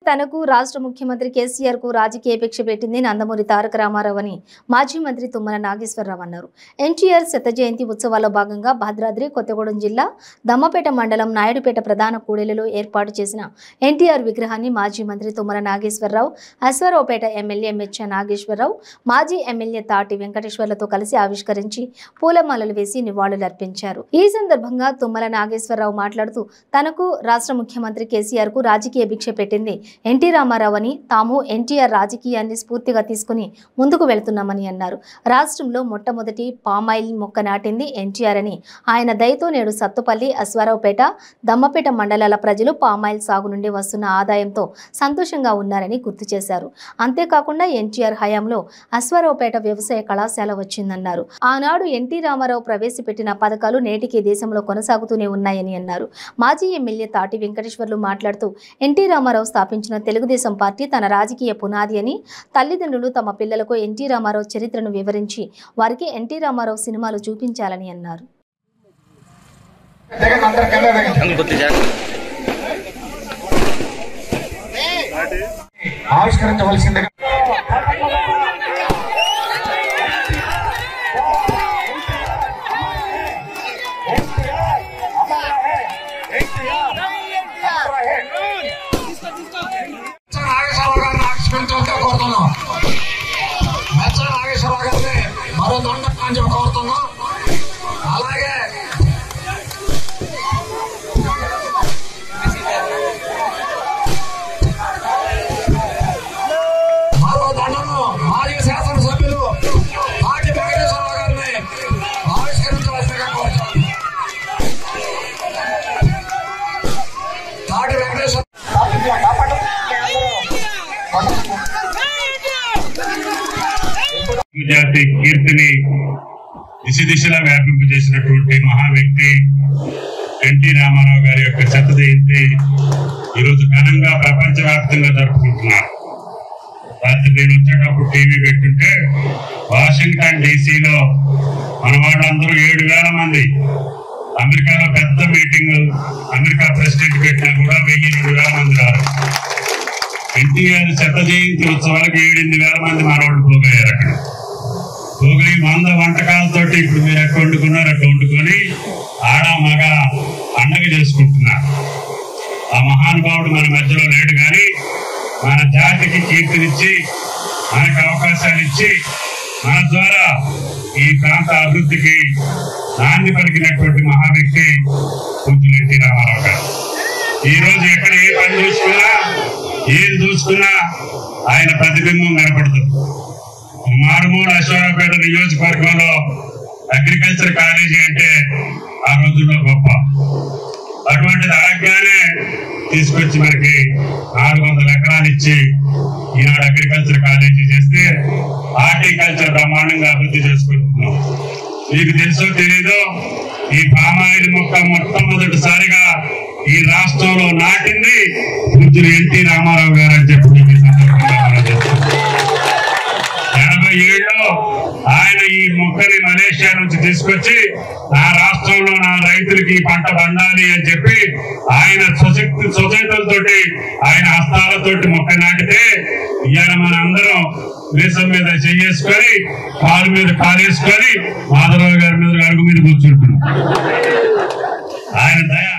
తనకు రాష్ట్ర ముఖ్యమంత్రి కేసీఆర్ కు రాజకీయ భిక్ష పెట్టింది నందమూరి తారక రామారావు అని మాజీ మంత్రి తుమ్మల నాగేశ్వరరావు అన్నారు ఎన్టీఆర్ శత జయంతి ఉత్సవాల్లో భాగంగా భద్రాద్రి కొత్తగూడెం జిల్లా దమ్మపేట మండలం నాయుడుపేట ప్రధాన కూడలిలో ఏర్పాటు చేసిన ఎన్టీఆర్ విగ్రహాన్ని మాజీ మంత్రి తుమ్మల నాగేశ్వరరావు అశ్వరావుపేట ఎమ్మెల్యే మెచ్చ నాగేశ్వరరావు మాజీ ఎమ్మెల్యే తాటి వెంకటేశ్వర్లతో కలిసి ఆవిష్కరించి పూలమాలలు వేసి నివాళులర్పించారు ఈ సందర్భంగా తుమ్మల నాగేశ్వరరావు మాట్లాడుతూ తనకు రాష్ట్ర ముఖ్యమంత్రి కేసీఆర్ కు రాజకీయ భిక్ష పెట్టింది ఎన్టీ రామారావు అని తాము ఎన్టీఆర్ రాజకీయాన్ని స్ఫూర్తిగా తీసుకుని ముందుకు వెళ్తున్నామని అన్నారు రాష్ట్రంలో మొట్టమొదటి పామాయిల్ మొక్క నాటింది ఎన్టీఆర్ అని ఆయన దయతో నేడు సత్తుపల్లి అశ్వారావుపేట దమ్మపేట మండలాల ప్రజలు పామాయిల్ సాగు నుండి వస్తున్న ఆదాయంతో సంతోషంగా ఉన్నారని గుర్తు చేశారు అంతేకాకుండా ఎన్టీఆర్ హయాంలో అశ్వారావుపేట వ్యవసాయ కళాశాల వచ్చిందన్నారు ఆనాడు ఎన్టీ రామారావు ప్రవేశపెట్టిన పథకాలు నేటికి దేశంలో కొనసాగుతూనే ఉన్నాయని అన్నారు మాజీ ఎమ్మెల్యే తాటి వెంకటేశ్వర్లు మాట్లాడుతూ ఎన్టీ రామారావు స్థాపించిన తెలుగుదేశం పార్టీ తన రాజకీయ పునాది అని తల్లిదండ్రులు తమ పిల్లలకు ఎన్టీ రామారావు చరిత్రను వివరించి వారికి ఎన్టీ రామారావు సినిమాలు చూపించాలని అన్నారు ఆవిష్కరించవలసిందిగా నాగేశ్వరరావు గారిని ఆవిష్కరించవలసిందిగా కోరుతున్నాం మెచ్చ నాగేశ్వరరావు గారిని మరో దొండ అని చెప్పి కోరుతున్నాం అలాగే మరో దండను మాజీ శాసనసభ్యులు పాటి వెంకటేశ్వరరావు గారిని ఆవిష్కరించవలసిందిగా కోరుతున్నాం తాటి వెంకటేశ్వర జాతి కీర్తిని దిశ దిశలా వ్యాపింపు చేసినటువంటి మహా వ్యక్తి ఎన్టీ రామారావు గారి యొక్క శత జయంతి ఈరోజు ఘనంగా ప్రపంచవ్యాప్తంగా జరుపుకుంటున్నారు రాత్రి నేను వచ్చేటప్పుడు టీవీ పెట్టుంటే వాషింగ్టన్ డీసీలో మన వాళ్ళందరూ ఏడు వేల మంది అమెరికాలో పెద్ద మీటింగ్ అమెరికా ప్రెసిడెంట్ పెట్టినా కూడా వెయ్యి రెండు వేల మంది రారు ఎన్టీఆర్ శత జయంతి ఉత్సవాలకు ఏడెనిమిది వేల మంది మనవాళ్ళు పోగయ్యారు అక్కడ పోగలి వంద వంటకాలతోటి ఇప్పుడు మీరు ఎక్కడ వండుకున్నారు అక్కడ వండుకొని ఆడ మగ పండగ చేసుకుంటున్నారు ఆ మహానుభావుడు మన మధ్యలో లేడు కానీ మన జాతికి కీర్తినిచ్చి మనకు అవకాశాలు ఇచ్చి మన ద్వారా ఈ ప్రాంత అభివృద్ధికి నాంది పలికినటువంటి మహా వ్యక్తి పూజ్యులు ఎన్టీ రామారావు గారు ఈ రోజు ఎక్కడ ఏ పని చూసుకున్నా ఏది చూసుకున్నా ఆయన ప్రతిబింబం కనపడుతుంది మారుమూల అశ్వరావుపేట నియోజకవర్గంలో అగ్రికల్చర్ కాలేజీ అంటే ఆ రోజుల్లో గొప్ప అటువంటిది అడగగానే తీసుకొచ్చి మనకి నాలుగు వందల ఎకరాలు ఇచ్చి ఈనాడు అగ్రికల్చర్ కాలేజీ చేస్తే హార్టికల్చర్ బ్రహ్మాండంగా అభివృద్ధి చేసుకుంటున్నాం మీకు తెలుసో తెలీదో ఈ పామాయిల్ మొక్క మొట్టమొదటిసారిగా ఈ రాష్ట్రంలో నాటింది పూజ్యులు ఎన్టీ రామారావు గారు అని చెప్పి మీకు ఈ సందర్భంగా మనం చేస్తున్నాం ఎనభై ఏడులో ఆయన ఈ మొక్కని మలేషియా నుంచి తీసుకొచ్చి నా రాష్ట్రంలో నా రైతులకి ఈ పంట పండాలి అని చెప్పి ఆయన సొసైటీ సొసైటీలతోటి ఆయన హస్తాలతోటి మొక్క నాటితే ఇవాళ మన అందరం దేశం మీద చెయ్యేసుకొని కాలు మీద కాలేసుకొని మాధవరావు గారి మీద అడుగు మీద కూర్చుంటున్నాం ఆయన దయ